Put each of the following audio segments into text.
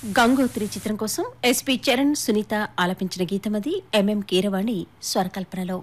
గంగోత్రి చిత్రం కోసం ఎస్పి చరణ్ సునీత ఆలపించిన గీతమది ఎంఎం కీరవాణి స్వరకల్పనలో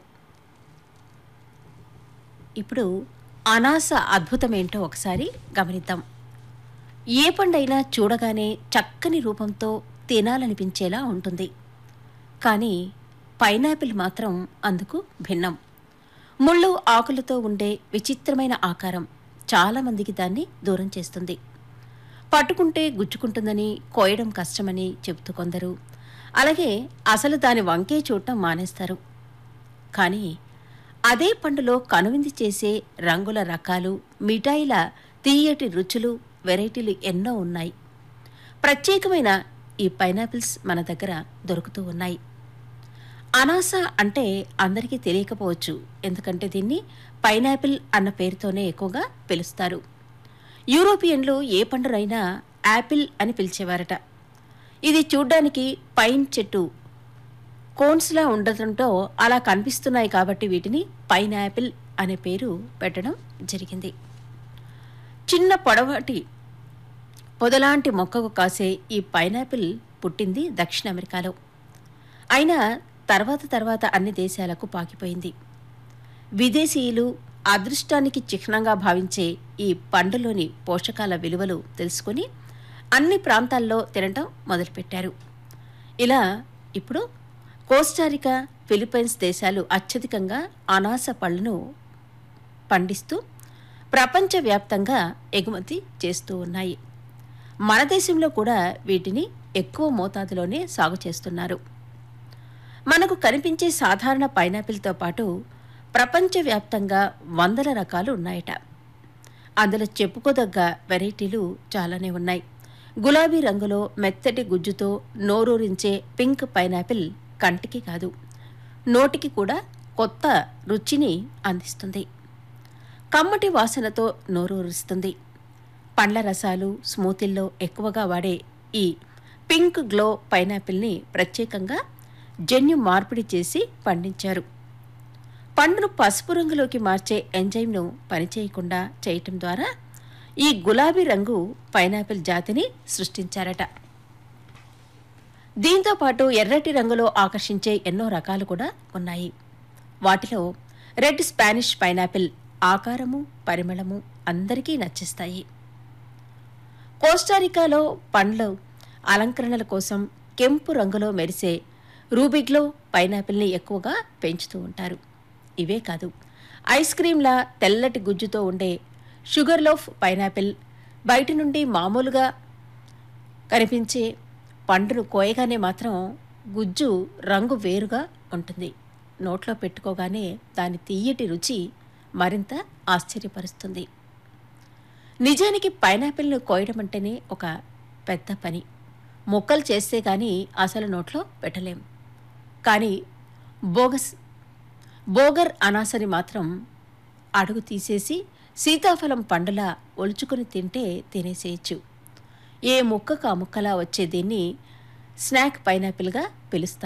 ఇప్పుడు అనాస అద్భుతమేంటో ఒకసారి గమనిద్దాం ఏ పండైనా చూడగానే చక్కని రూపంతో తినాలనిపించేలా ఉంటుంది కానీ పైనాపిల్ మాత్రం అందుకు భిన్నం ముళ్ళు ఆకులతో ఉండే విచిత్రమైన ఆకారం చాలామందికి దాన్ని దూరం చేస్తుంది పట్టుకుంటే గుచ్చుకుంటుందని కోయడం కష్టమని చెబుతూ కొందరు అలాగే అసలు దాని వంకే చూడటం మానేస్తారు కానీ అదే పండులో కనువింది చేసే రంగుల రకాలు మిఠాయిల తీయటి రుచులు వెరైటీలు ఎన్నో ఉన్నాయి ప్రత్యేకమైన ఈ పైనాపిల్స్ మన దగ్గర దొరుకుతూ ఉన్నాయి అనాస అంటే అందరికీ తెలియకపోవచ్చు ఎందుకంటే దీన్ని పైనాపిల్ అన్న పేరుతోనే ఎక్కువగా పిలుస్తారు యూరోపియన్లు ఏ పండునైనా యాపిల్ అని పిలిచేవారట ఇది చూడ్డానికి పైన్ చెట్టు కోన్స్లా ఉండటంతో అలా కనిపిస్తున్నాయి కాబట్టి వీటిని పైన్ యాపిల్ అనే పేరు పెట్టడం జరిగింది చిన్న పొడవాటి పొదలాంటి మొక్కకు కాసే ఈ పైనాపిల్ పుట్టింది దక్షిణ అమెరికాలో అయినా తర్వాత తర్వాత అన్ని దేశాలకు పాకిపోయింది విదేశీయులు అదృష్టానికి చిహ్నంగా భావించే ఈ పండులోని పోషకాల విలువలు తెలుసుకొని అన్ని ప్రాంతాల్లో తినటం మొదలుపెట్టారు ఇలా ఇప్పుడు కోస్టారికా ఫిలిప్పైన్స్ దేశాలు అత్యధికంగా అనాస పళ్లను పండిస్తూ ప్రపంచవ్యాప్తంగా ఎగుమతి చేస్తూ ఉన్నాయి మన దేశంలో కూడా వీటిని ఎక్కువ మోతాదులోనే సాగు చేస్తున్నారు మనకు కనిపించే సాధారణ పైనాపిల్తో పాటు ప్రపంచవ్యాప్తంగా వందల రకాలు ఉన్నాయట అందులో చెప్పుకోదగ్గ వెరైటీలు చాలానే ఉన్నాయి గులాబీ రంగులో మెత్తటి గుజ్జుతో నోరూరించే పింక్ పైనాపిల్ కంటికి కాదు నోటికి కూడా కొత్త రుచిని అందిస్తుంది కమ్మటి వాసనతో నోరూరిస్తుంది పండ్ల రసాలు స్మూతీల్లో ఎక్కువగా వాడే ఈ పింక్ గ్లో పైనాపిల్ని ప్రత్యేకంగా జన్యు మార్పిడి చేసి పండించారు పండును పసుపు రంగులోకి మార్చే ఎంజైమ్ను పనిచేయకుండా చేయటం ద్వారా ఈ గులాబీ రంగు పైనాపిల్ జాతిని సృష్టించారట దీంతో పాటు ఎర్రటి రంగులో ఆకర్షించే ఎన్నో రకాలు కూడా ఉన్నాయి వాటిలో రెడ్ స్పానిష్ పైనాపిల్ ఆకారము పరిమళము అందరికీ నచ్చిస్తాయి కోస్టారికాలో పండ్లు అలంకరణల కోసం కెంపు రంగులో మెరిసే రూబిగ్లో పైనాపిల్ని ఎక్కువగా పెంచుతూ ఉంటారు ఇవే కాదు ఐస్ క్రీంలా తెల్లటి గుజ్జుతో ఉండే షుగర్ లోఫ్ పైనాపిల్ బయట నుండి మామూలుగా కనిపించే పండును కోయగానే మాత్రం గుజ్జు రంగు వేరుగా ఉంటుంది నోట్లో పెట్టుకోగానే దాని తీయటి రుచి మరింత ఆశ్చర్యపరుస్తుంది నిజానికి పైనాపిల్ను కోయడం అంటేనే ఒక పెద్ద పని ముక్కలు చేస్తే గాని అసలు నోట్లో పెట్టలేం కానీ బోగస్ బోగర్ అనాసని మాత్రం అడుగు తీసేసి సీతాఫలం పండులా ఒలుచుకుని తింటే తినేసేయచ్చు ఏ ముక్కకు ఆ ముక్కలా వచ్చే దీన్ని స్నాక్ పైనాపిల్గా పిలుస్తారు